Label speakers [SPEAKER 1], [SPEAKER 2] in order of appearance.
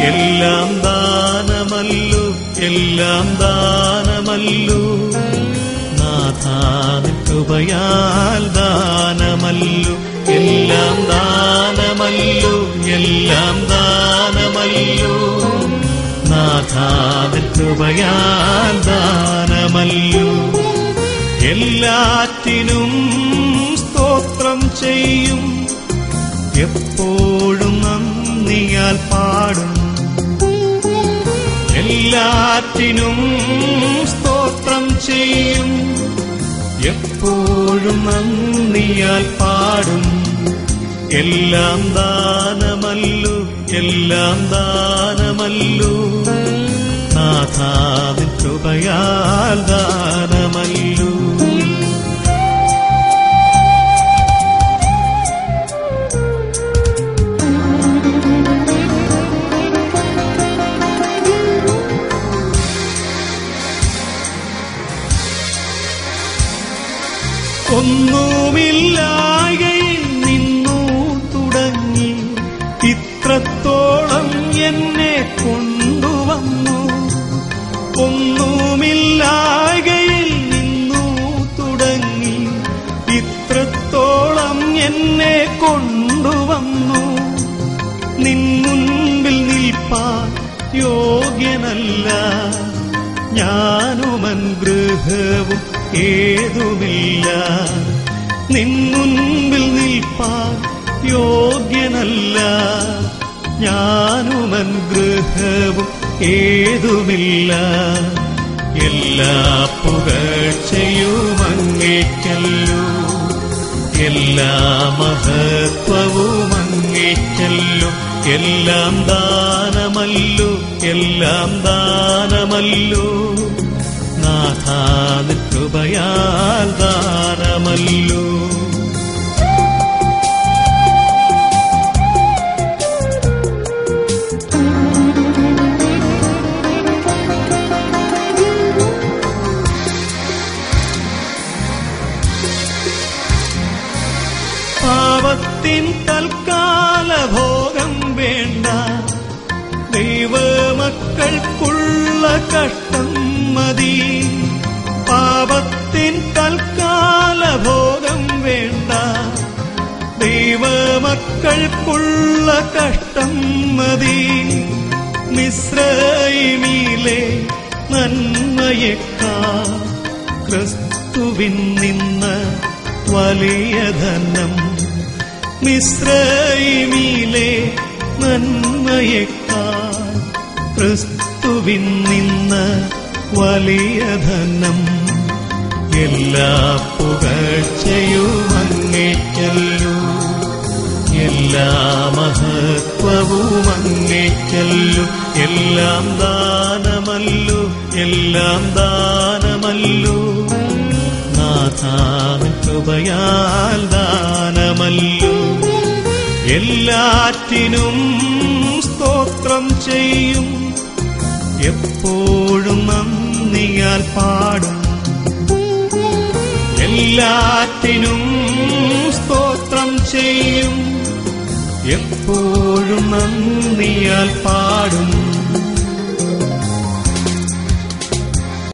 [SPEAKER 1] എല്ലാം ദാനമല്ലു എല്ലാം ദാനമല്ലു നാഥാനിൻ കൃപയാൽ ദാനമല്ലു എല്ലാം ദാനമല്ലു എല്ലാം ദാനമല്ലു നാഥാനിൻ കൃപയാൽ ദാനമല്ലു എല്ലാറ്റിനും സ്തോത്രം ചെയ്യും എപ്പോഴും നന്ദിയാൽ പാടും എല്ലാറ്റിനും സ്തോത്രം ചെയ്യും എപ്പോഴും നന്ദിയാൽ പാടും എല്ലാം ദാനമല്ലു എല്ലാം ദാനമല്ലു നാഥാവിൻ കൃപയാൽ ദാനമല്ലു ഒന്നുമില്ലായയിൽ നിന്നു തുടങ്ങി ഇത്രത്തോളം എന്നെ കൊണ്ടുവന്നു ഒന്നുമില്ലായയിൽ നിന്നു തുടങ്ങി ഇത്രത്തോളം എന്നെ കൊണ്ടുവന്നു നിൻ മുൻപിൽ നിൽപ്പാൻ യോഗ്യനല്ല ഞാനുമൻ ഗൃഹവും ഏതുമില്ല നിൻ മുൻപിൽ നിൽപ്പാൻ യോഗ്യനല്ല ഞാനുമൻ ഗൃഹവും ഏതുമില്ല എല്ലാ പുകഴ്ചയും അങ്ങേക്കല്ലോ എല്ലാ മഹത്വവും അങ്ങേക്കല്ലോ എല്ലാം ദാനമല്ലോ എല്ലാം ദാനമല്ലോ നാഥാന് കൃപയാൽ ദാനമല്ലോ പാപത്തിൻ തൽക്കാല ഭോഗം വേണ്ട ദൈവമക്കൾക്കുള്ള കഷ്ടം മതി പാപത്തിൻ തൽക്കാല ഭോഗം വേണ്ട ദൈവമക്കൾക്കുള്ള കഷ്ടം മതി മിശ്രൈമിലെ നന്മയേക്കാ ക്രിസ്തുവിൻ നിന്ന് വലിയ ധനം മിശ്രൈമിലെ നന്മയേക്കാൾ ക്രിസ്തുവിൻ നിന്ന് വലിയ ധനം എല്ലാ പുകഴ്ചയും അങ്ങേക്കല്ലോ എല്ലാ മഹത്വവും അങ്ങേക്കല്ലോ എല്ലാം ദാനമല്ലോ എല്ലാം ദാനമല്ലോ നാഥാന് കൃപയാൽ ദാനമല്ലോ എല്ലാറ്റിനും സ്തോത്രം ചെയ്യും എപ്പോഴും നന്ദിയാൽ പാടും എല്ലാറ്റിനും സ്തോത്രം ചെയ്യും എപ്പോഴും നന്ദിയാൽ പാടും